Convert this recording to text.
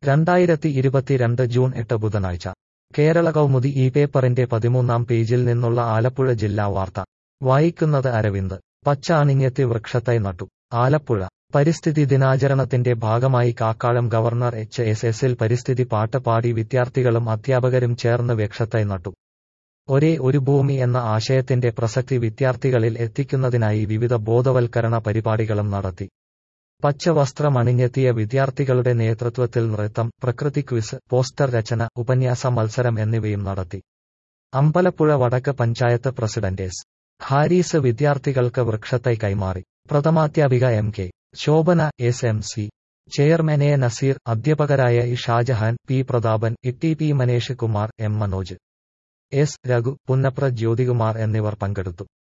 രണ്ടായിരത്തി ഇരുപത്തിരണ്ട് ജൂൺ എട്ട് ബുധനാഴ്ച കേരള കൗമുദി ഈ പേപ്പറിന്റെ പതിമൂന്നാം പേജിൽ നിന്നുള്ള ആലപ്പുഴ ജില്ലാ വാർത്ത വായിക്കുന്നത് അരവിന്ദ് പച്ച അണിഞ്ഞെത്തി വൃക്ഷത്തൈ നട്ടു ആലപ്പുഴ പരിസ്ഥിതി ദിനാചരണത്തിന്റെ ഭാഗമായി കാക്കാളം ഗവർണർ എച്ച് എസ് എസിൽ പരിസ്ഥിതി പാട്ട് പാടി വിദ്യാർത്ഥികളും അധ്യാപകരും ചേർന്ന് വൃക്ഷത്തൈ നട്ടു ഒരേ ഒരു ഭൂമി എന്ന ആശയത്തിന്റെ പ്രസക്തി വിദ്യാർത്ഥികളിൽ എത്തിക്കുന്നതിനായി വിവിധ ബോധവൽക്കരണ പരിപാടികളും നടത്തി പച്ച വസ്ത്രം അണിഞ്ഞെത്തിയ വിദ്യാർത്ഥികളുടെ നേതൃത്വത്തിൽ നൃത്തം പ്രകൃതി ക്വിസ് പോസ്റ്റർ രചന ഉപന്യാസ മത്സരം എന്നിവയും നടത്തി അമ്പലപ്പുഴ വടക്ക് പഞ്ചായത്ത് പ്രസിഡന്റ് എസ് ഹാരീസ് വിദ്യാർത്ഥികൾക്ക് വൃക്ഷത്തൈ കൈമാറി പ്രഥമാധ്യാപിക M K Shobhana S M C chairman A Naseer അധ്യാപകരായ E Shahjahan P Prathapan E P Manesh Kumar M Manoj S Raghu Punnapra Jyothikumar എന്നിവർ പങ്കെടുത്തു